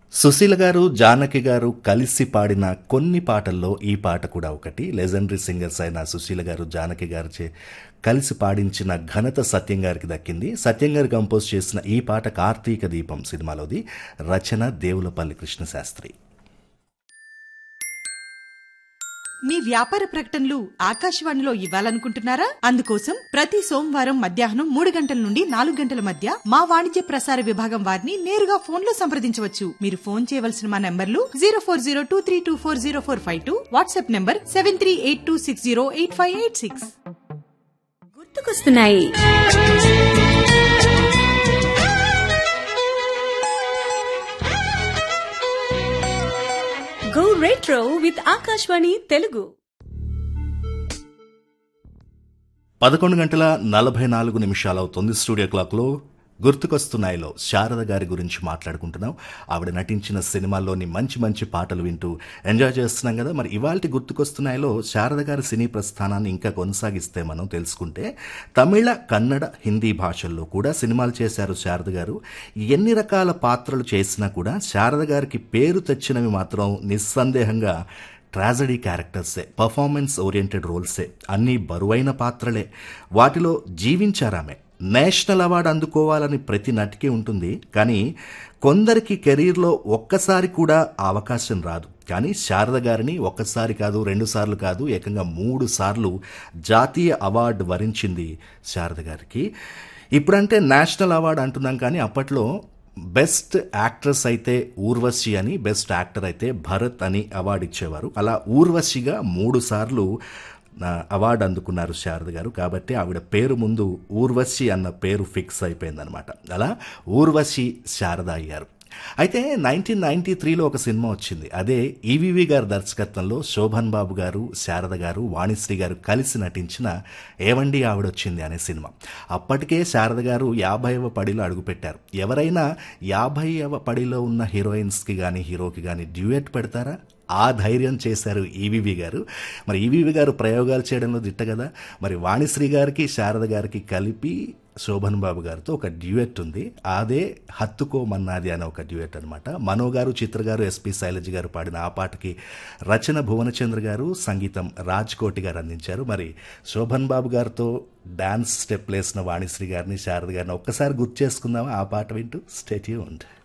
సుశీల గారు జానకి గారు కలిసి పాడిన కొన్ని పాటల్లో ఈ పాట కూడా ఒకటి లెజెండరీ సింగర్స్ అయిన సుశీల గారు జానకి గారిచే కలిసి పాడించిన ఘనత సత్యం గారికి దక్కింది సత్యం గారు కంపోజ్ చేసిన ఈ పాట కార్తీక దీపం సినిమాలోది రచన దేవులపల్లి కృష్ణశాస్త్రి మీ వ్యాపార ప్రకటనలు ఆకాశవాణిలో ఇవ్వాలనుకుంటున్నారా అందుకోసం ప్రతి సోమవారం మధ్యాహ్నం మూడు గంటల నుండి నాలుగు గంటల మధ్య మా వాణిజ్య ప్రసార విభాగం వారిని నేరుగా ఫోన్ లో సంప్రదించవచ్చు మీరు ఫోన్ చేయవలసిన మా నంబర్లు zero four zero two three two four zero four five two WhatsApp number seven three eight two six zero eight five eight six గుర్తుకొస్తున్నాయి go retro with Akashvani Telugu పదకొండు గంటల నలభై నాలుగు నిమిషాలు అవుతుంది స్టూడియో క్లాక్లో గుర్తుకొస్తున్నాయిలో శారద గారి గురించి మాట్లాడుకుంటున్నాం ఆవిడ నటించిన సినిమాల్లోని మంచి మంచి పాటలు వింటూ ఎంజాయ్ చేస్తున్నాం కదా మరి ఇవాళ గుర్తుకొస్తున్నాయిలో శారద గారి సినీ ప్రస్థానాన్ని ఇంకా కొనసాగిస్తే మనం తెలుసుకుంటే తమిళ కన్నడ హిందీ భాషల్లో కూడా సినిమాలు చేశారు శారద గారు ఎన్ని రకాల పాత్రలు చేసినా కూడా శారద గారికి పేరు తెచ్చినవి మాత్రం నిస్సందేహంగా ట్రాజడీ క్యారెక్టర్సే పర్ఫార్మెన్స్ ఓరియంటెడ్ రోల్సే అన్నీ బరువైన పాత్రలే వాటిలో జీవించారామె నేషనల్ అవార్డు అందుకోవాలని ప్రతి నటికి ఉంటుంది కానీ కొందరికి కెరీర్లో ఒక్కసారి కూడా ఆ అవకాశం రాదు కానీ శారద గారిని ఒక్కసారి కాదు రెండు సార్లు కాదు ఏకంగా మూడు సార్లు జాతీయ అవార్డు వరించింది శారద గారికి ఇప్పుడంటే నేషనల్ అవార్డు అంటున్నాం కానీ అప్పట్లో బెస్ట్ యాక్ట్రెస్ అయితే ఊర్వశి అని బెస్ట్ యాక్టర్ అయితే భరత్ అని అవార్డు ఇచ్చేవారు అలా ఊర్వశిగా మూడు సార్లు అవార్డు అందుకున్నారు శారద గారు కాబట్టి ఆవిడ పేరు ముందు ఊర్వశి అన్న పేరు ఫిక్స్ అయిపోయిందనమాట అలా ఊర్వశి శారద అయ్యారు అయితే నైన్టీన్ నైన్టీ త్రీలో ఒక సినిమా వచ్చింది అదే ఈవీవి గారి దర్శకత్వంలో శోభన్ బాబు గారు శారద గారు వాణిశ్రీ గారు కలిసి నటించిన ఏవండి ఆవిడొచ్చింది అనే సినిమా అప్పటికే శారద గారు యాభైవ పడిలో అడుగుపెట్టారు ఎవరైనా యాభైవ పడిలో ఉన్న హీరోయిన్స్కి కానీ హీరోకి కానీ డ్యూయట్ పెడతారా ఆ ధైర్యం చేశారు ఈవీవి గారు మరి ఈవీవి గారు ప్రయోగాలు చేయడంలో దిట్ట కదా మరి వాణిశ్రీ గారికి శారద గారికి కలిపి శోభన్ బాబు గారితో ఒక డ్యూయట్ ఉంది అదే హత్తుకో మన్నాది అనే ఒక డ్యూయట్ అనమాట మనో గారు చిత్ర గారు ఎస్పి శైలజ గారు పాడిన ఆ పాటకి రచన భువనచంద్ర గారు సంగీతం రాజ్ కోటి గారు అందించారు మరి శోభన్ బాబు గారితో డాన్స్ స్టెప్ వేసిన వాణిశ్రీ గారిని శారద గారిని ఒక్కసారి గుర్తు చేసుకుందామా ఆ పాట వింటూ స్టేట్యూ ఉండ్